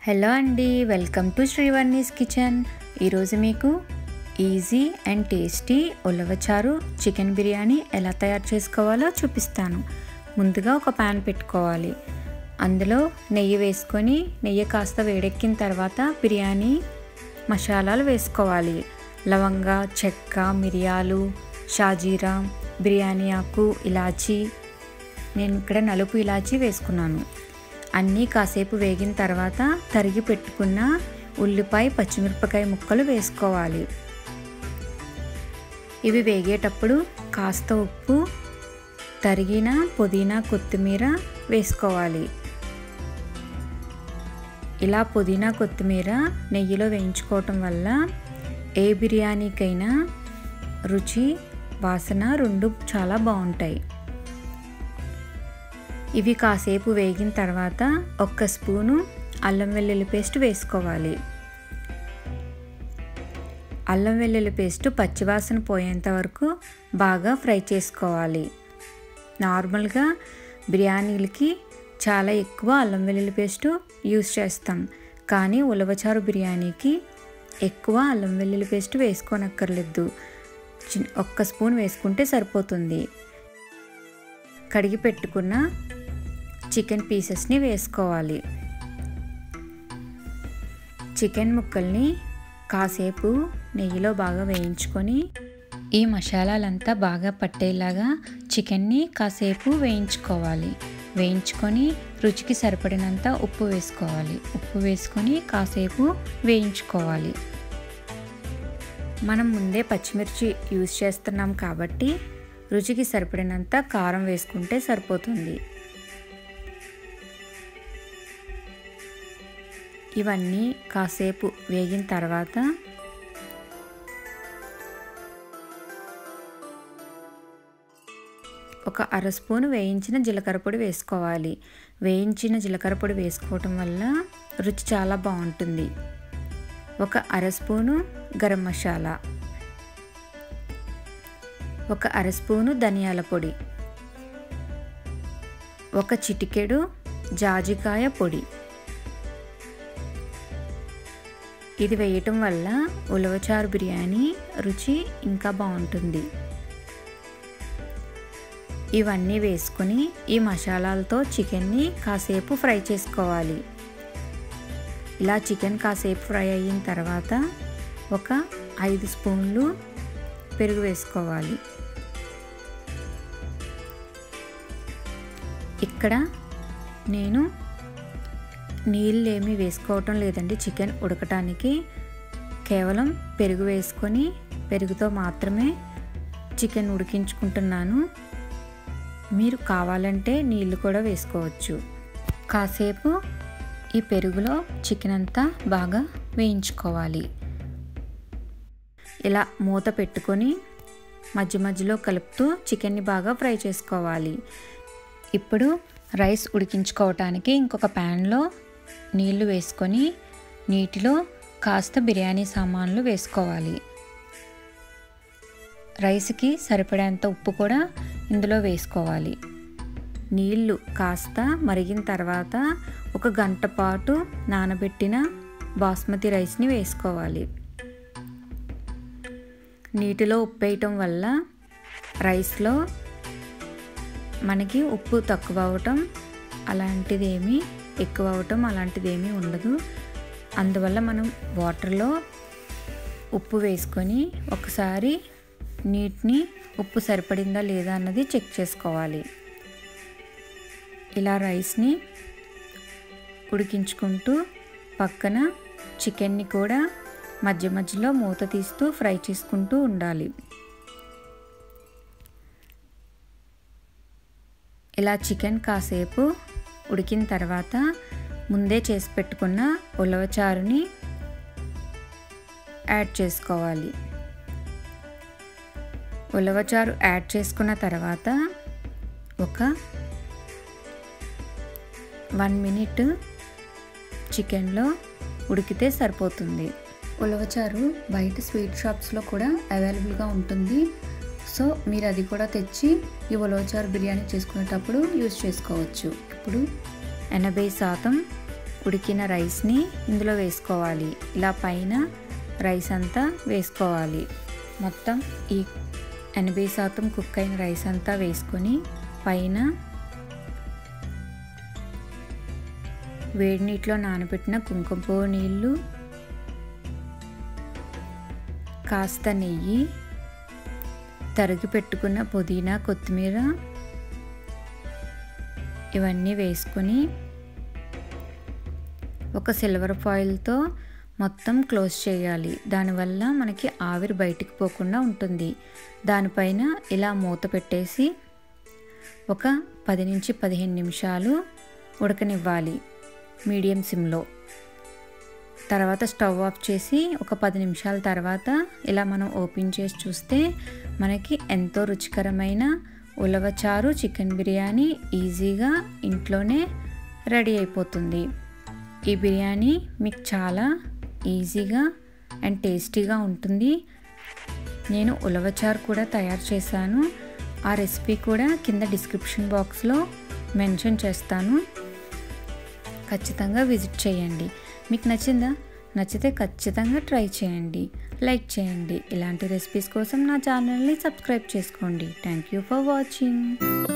hello అండి welcome to శ్రీవర్ణీస్ kitchen ఈరోజు మీకు ఈజీ అండ్ టేస్టీ ఉలవచారు చికెన్ బిర్యానీ ఎలా తయారు చేసుకోవాలో చూపిస్తాను ముందుగా ఒక ప్యాన్ పెట్టుకోవాలి అందులో నెయ్యి వేసుకొని నెయ్యి కాస్త వేడెక్కిన తర్వాత బిర్యానీ మసాలాలు వేసుకోవాలి లవంగ చెక్క మిరియాలు షాజీరా బిర్యానీ ఆకు ఇలాచీ నేను ఇక్కడ నలుపు ఇలాచీ వేసుకున్నాను అన్నీ కాసేపు వేగిన తర్వాత తరిగి పెట్టుకున్న ఉల్లిపాయ పచ్చిమిరపకాయ ముక్కలు వేసుకోవాలి ఇవి వేగేటప్పుడు కాస్త ఉప్పు తరిగిన పుదీనా కొత్తిమీర వేసుకోవాలి ఇలా పుదీనా కొత్తిమీర నెయ్యిలో వేయించుకోవటం వల్ల ఏ బిర్యానీకైనా రుచి వాసన రెండు చాలా బాగుంటాయి ఇవి కాసేపు వేగిన తర్వాత ఒక్క స్పూను అల్లం వెల్లుల్లి పేస్ట్ వేసుకోవాలి అల్లం వెల్లుల్లి పేస్ట్ పచ్చివాసన పోయేంత వరకు బాగా ఫ్రై చేసుకోవాలి నార్మల్గా బిర్యానీలకి చాలా ఎక్కువ అల్లం వెల్లుల్లి పేస్ట్ యూస్ చేస్తాం కానీ ఉలవచారు బిర్యానీకి ఎక్కువ అల్లం వెల్లుల్లి పేస్ట్ వేసుకోనక్కర్లేదు ఒక్క స్పూన్ వేసుకుంటే సరిపోతుంది కడిగి పెట్టుకున్న చికెన్ పీసెస్ని వేసుకోవాలి చికెన్ ముక్కల్ని కాసేపు నెయ్యిలో బాగా వేయించుకొని ఈ మసాలాలంతా బాగా పట్టేలాగా చికెన్ని కాసేపు వేయించుకోవాలి వేయించుకొని రుచికి సరిపడినంత ఉప్పు వేసుకోవాలి ఉప్పు వేసుకొని కాసేపు వేయించుకోవాలి మనం ముందే పచ్చిమిర్చి యూజ్ చేస్తున్నాం కాబట్టి రుచికి సరిపడినంత కారం వేసుకుంటే సరిపోతుంది ఇవన్నీ కాసేపు వేగిన తర్వాత ఒక అర స్పూన్ వేయించిన జీలకర్ర పొడి వేసుకోవాలి వేయించిన జీలకర్ర పొడి వేసుకోవటం వల్ల రుచి చాలా బాగుంటుంది ఒక అర స్పూను గరం మసాలా ఒక అర స్పూను ధనియాల పొడి ఒక చిటికెడు జాజికాయ పొడి ఇది వేయటం వల్ల ఉలవచారు బిర్యానీ రుచి ఇంకా బాగుంటుంది ఇవన్నీ వేసుకొని ఈ మసాలాలతో చికెన్ని కాసేపు ఫ్రై చేసుకోవాలి ఇలా చికెన్ కాసేపు ఫ్రై అయిన తర్వాత ఒక ఐదు స్పూన్లు పెరుగు వేసుకోవాలి ఇక్కడ నేను నీళ్ళు ఏమీ వేసుకోవటం లేదండి చికెన్ ఉడకటానికి కేవలం పెరుగు వేసుకొని పెరుగుతో మాత్రమే చికెన్ ఉడికించుకుంటున్నాను మీరు కావాలంటే నీళ్ళు కూడా వేసుకోవచ్చు కాసేపు ఈ పెరుగులో చికెన్ అంతా బాగా వేయించుకోవాలి ఇలా మూత పెట్టుకొని మధ్య మధ్యలో కలుపుతూ చికెన్ని బాగా ఫ్రై చేసుకోవాలి ఇప్పుడు రైస్ ఉడికించుకోవటానికి ఇంకొక ప్యాన్లో నీళ్లు వేసుకొని నీటిలో కాస్త బిర్యానీ సామాన్లు వేసుకోవాలి రైస్కి సరిపడేంత ఉప్పు కూడా ఇందులో వేసుకోవాలి నీళ్లు కాస్త మరిగిన తర్వాత ఒక గంట పాటు నానబెట్టిన బాస్మతి రైస్ని వేసుకోవాలి నీటిలో ఉప్పు వేయటం వల్ల రైస్లో మనకి ఉప్పు తక్కువ అవటం అలాంటిది ఏమీ ఎక్కువ అవటం అలాంటిది ఏమీ ఉండదు అందువల్ల మనం వాటర్లో ఉప్పు వేసుకొని ఒకసారి నీటిని ఉప్పు సరిపడిందా లేదా అన్నది చెక్ చేసుకోవాలి ఇలా రైస్ని ఉడికించుకుంటూ పక్కన చికెన్ని కూడా మధ్య మధ్యలో మూత తీస్తూ ఫ్రై చేసుకుంటూ ఉండాలి ఇలా చికెన్ కాసేపు ఉడికిన తర్వాత ముందే చేసి పెట్టుకున్న ఉలవచారుని యాడ్ చేసుకోవాలి ఉలవచారు యాడ్ చేసుకున్న తర్వాత ఒక వన్ మినిట్ చికెన్లో ఉడికితే సరిపోతుంది ఉలవచారు బయట స్వీట్ షాప్స్లో కూడా అవైలబుల్గా ఉంటుంది సో మీరు అది కూడా తెచ్చి ఈ ఉలవచారు బిర్యానీ చేసుకునేటప్పుడు యూజ్ చేసుకోవచ్చు ఇప్పుడు ఎనభై శాతం ఉడికిన రైస్ని ఇందులో వేసుకోవాలి ఇలా పైన రైస్ అంతా వేసుకోవాలి మొత్తం ఈ ఎనభై శాతం కుక్ అయిన రైస్ అంతా వేసుకొని పైన వేడి నీటిలో నానబెట్టిన కుంకుమ పువ్వు నీళ్ళు కాస్త నెయ్యి తరిగి పెట్టుకున్న పుదీనా కొత్తిమీర ఇవన్నీ వేసుకొని ఒక సిల్వర్ ఫాయిల్తో మొత్తం క్లోజ్ చేయాలి దానివల్ల మనకి ఆవిరి బయటికి పోకుండా ఉంటుంది దానిపైన ఇలా మూత పెట్టేసి ఒక పది నుంచి పదిహేను నిమిషాలు ఉడకనివ్వాలి మీడియం సిమ్లో తర్వాత స్టవ్ ఆఫ్ చేసి ఒక పది నిమిషాల తర్వాత ఇలా మనం ఓపెన్ చేసి చూస్తే మనకి ఎంతో రుచికరమైన ఉలవచారు చికెన్ బిర్యానీ ఈజీగా ఇంట్లోనే రెడీ అయిపోతుంది ఈ బిర్యానీ మీకు చాలా ఈజీగా అండ్ టేస్టీగా ఉంటుంది నేను ఉలవచారు కూడా తయారు చేశాను ఆ రెసిపీ కూడా కింద డిస్క్రిప్షన్ బాక్స్లో మెన్షన్ చేస్తాను ఖచ్చితంగా విజిట్ చేయండి మీకు నచ్చిందా నచ్చితే ఖచ్చితంగా ట్రై చేయండి లైక్ చేయండి ఇలాంటి రెసిపీస్ కోసం నా ఛానల్ని సబ్స్క్రైబ్ చేసుకోండి థ్యాంక్ యూ ఫర్ వాచింగ్